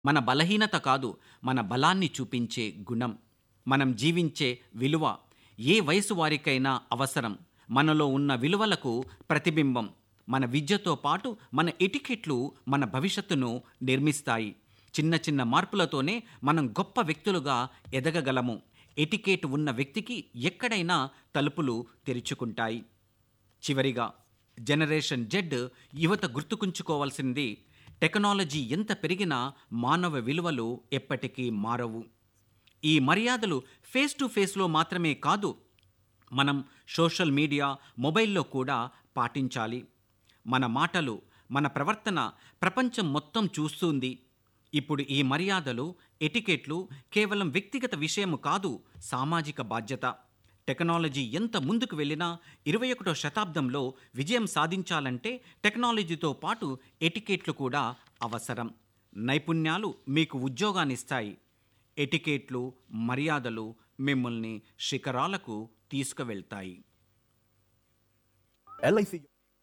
మన బలహీనత కాదు మన బలాన్ని చూపించే గుణం మనం జీవించే విలువ ఏ వయసు వారికైనా అవసరం మనలో ఉన్న విలువలకు ప్రతిబింబం మన విద్యతో పాటు మన ఎటికెట్లు మన భవిష్యత్తును నిర్మిస్తాయి చిన్న చిన్న మార్పులతోనే మనం గొప్ప వ్యక్తులుగా ఎదగగలము ఎటికేట్ ఉన్న వ్యక్తికి ఎక్కడైనా తలుపులు తెరుచుకుంటాయి చివరిగా జనరేషన్ జెడ్ యువత గుర్తుకుంచుకోవాల్సింది టెక్నాలజీ ఎంత పెరిగినా మానవ విలువలు ఎప్పటికీ మారవు ఈ మర్యాదలు ఫేస్ టు ఫేస్లో మాత్రమే కాదు మనం సోషల్ మీడియా మొబైల్లో కూడా పాటించాలి మన మాటలు మన ప్రవర్తన ప్రపంచం మొత్తం చూస్తుంది ఇప్పుడు ఈ మర్యాదలు ఎటికెట్లు కేవలం వ్యక్తిగత విషయం కాదు సామాజిక బాధ్యత టెక్నాలజీ ఎంత ముందుకు వెళ్ళినా ఇరవై ఒకటో శతాబ్దంలో విజయం సాధించాలంటే టెక్నాలజీతో పాటు ఎటికెట్లు కూడా అవసరం నైపుణ్యాలు మీకు ఉద్యోగాన్నిస్తాయి ఎటికెట్లు మర్యాదలు మిమ్మల్ని శిఖరాలకు తీసుకువెళ్తాయి ఎల్ఐసి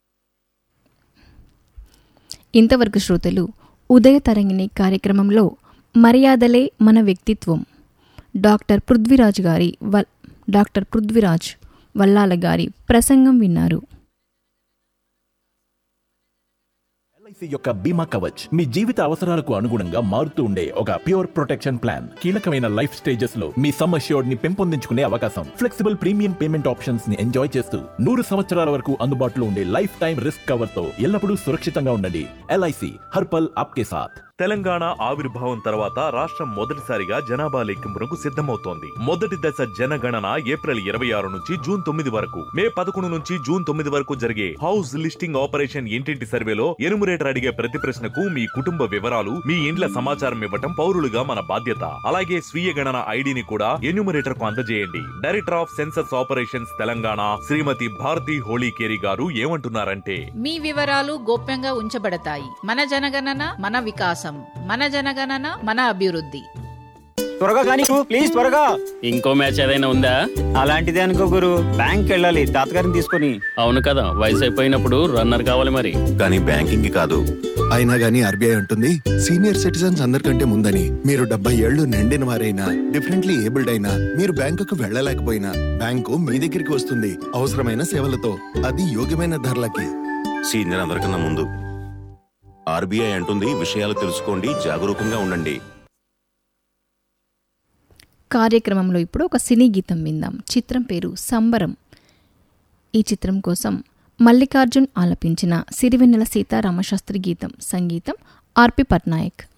ఇంతవరకు శ్రోతలు ఉదయ తరంగిణి కార్యక్రమంలో మర్యాదలే మన వ్యక్తిత్వం డాక్టర్ పృథ్వీరాజ్ గారి వల్ డాక్టర్ పృథ్వీరాజ్ వల్లాల గారి ప్రసంగం విన్నారు ఎల్ఐసి యొక్క బీమా కవచ్ మీ జీవిత అవసరాలకు అనుగుణంగా మారుతూ ఉండే ఒక ప్యూర్ ప్రొటెక్షన్ ప్లాన్ కీలకమైన లైఫ్ స్టేజెస్ లో మీ సమ్ అష్యూర్డ్ ని పెంపొందించుకునే అవకాశం ఫ్లెక్సిబుల్ ప్రీమియం పేమెంట్ ఆప్షన్స్ ని ఎంజాయ్ చేస్తూ నూరు సంవత్సరాల వరకు అందుబాటులో ఉండే లైఫ్ టైం రిస్క్ కవర్ తో ఎల్లప్పుడూ సురక్షితంగా ఉండండి ఎల్ఐసి హర్పల్ ఆప్కే సాథ్ తెలంగాణ ఆవిర్భావం తర్వాత రాష్ట్రం మొదటిసారిగా జనాభా లెక్కింపునకు సిద్ధమవుతోంది మొదటి దశ జనగణన ఏప్రిల్ ఇరవై ఆరు నుంచి జూన్ తొమ్మిది వరకు మే పదకొండు నుంచి జూన్ తొమ్మిది వరకు జరిగే హౌస్ లిస్టింగ్ ఆపరేషన్ ఇంటింటి సర్వేలో ఎనుమరేటర్ అడిగే ప్రతి ప్రశ్నకు మీ కుటుంబ వివరాలు మీ ఇండ్ల సమాచారం ఇవ్వటం పౌరులుగా మన బాధ్యత అలాగే స్వీయ గణన ఐడిని కూడా ఎన్యూమరేటర్ కు అందజేయండి director of census operations Telangana Shrimati Bharathi Holikeri garu ఏమంటున్నారంటే మీ వివరాలు గోప్యంగా ఉంచబడతాయి మన జనగణన మన వికాసం మన జనగణన మన అభివృద్ధి త్వరగా కానీ ప్లీజ్ త్వరగా ఇంకో మ్యాచ్ ఏదైనా ఉందా అలాంటిదే అనుకో గురు బ్యాంక్ వెళ్ళాలి తాతగారిని తీసుకొని అవును కదా వయసు అయిపోయినప్పుడు రన్నర్ కావాలి మరి కానీ బ్యాంకింగ్ కాదు అయినా గానీ ఆర్బీఐ ఉంటుంది సీనియర్ సిటిజన్స్ అందరికంటే ముందని మీరు డెబ్బై ఏళ్లు నిండిన వారైనా డిఫరెంట్లీ ఏబుల్డ్ అయినా మీరు బ్యాంకుకు వెళ్ళలేకపోయినా బ్యాంకు మీ దగ్గరికి వస్తుంది అవసరమైన సేవలతో అది యోగ్యమైన ధరలకి సీనియర్ అందరికన్నా ముందు ఆర్బీఐ అంటుంది విషయాలు తెలుసుకోండి జాగరూకంగా ఉండండి కార్యక్రమంలో ఇప్పుడు ఒక సినీ గీతం విందాం చిత్రం పేరు సంబరం ఈ చిత్రం కోసం మల్లికార్జున్ ఆలపించిన సిరివెన్నెల సీతారామశాస్త్రి గీతం సంగీతం ఆర్పి పట్నాయక్